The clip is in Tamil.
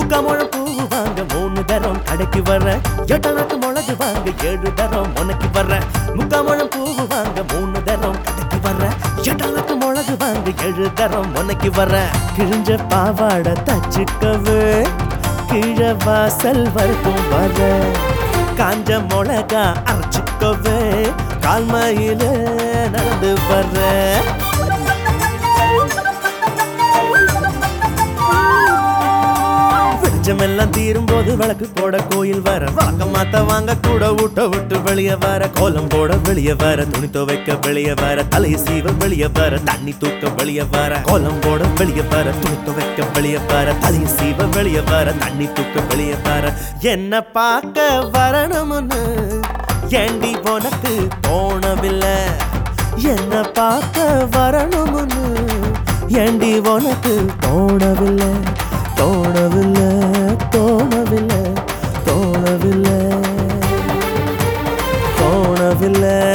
முக்காமுழம் பூ வாங்க மூணு தரம் கடைக்கு வர எட்டனாக்கு மிளகு வாங்க ஏழு தரம் உனக்கு வர முக்காமுழம் பூ வாங்க மூணு தரம் கடைக்கு வர எட்டனாக்கு மிளகு வாங்க ஏழு தரம் உனக்கு வர கிழிஞ்ச பாவாடை தச்சுக்கவே கீழ வாசல் வரைக்கும் வர காஞ்ச மிளகா அரைச்சுக்கவே கால்மையில நடந்து வர வெளிச்சமெல்லாம் தீரும் போது விளக்கு போட கோயில் வர வழக்கம் மாத்த வாங்க கூட ஊட்ட விட்டு வெளியே வர கோலம் போட வெளியே வர துணி துவைக்க வெளியே வர தலை சீவ வெளியே வர தண்ணி தூக்க வெளியே வர கோலம் போட வெளியே வர துணி துவைக்க வெளியே வர தலை சீவ வெளியே வர தண்ணி தூக்க வெளியே வர என்ன பார்க்க வரணும்னு ஏண்டி உனக்கு தோணவில்லை என்ன பார்க்க வரணும்னு ஏண்டி உனக்கு தோணவில்லை தோணவில்லை தோணவில்லை தோணவில்லை தோணவில்லை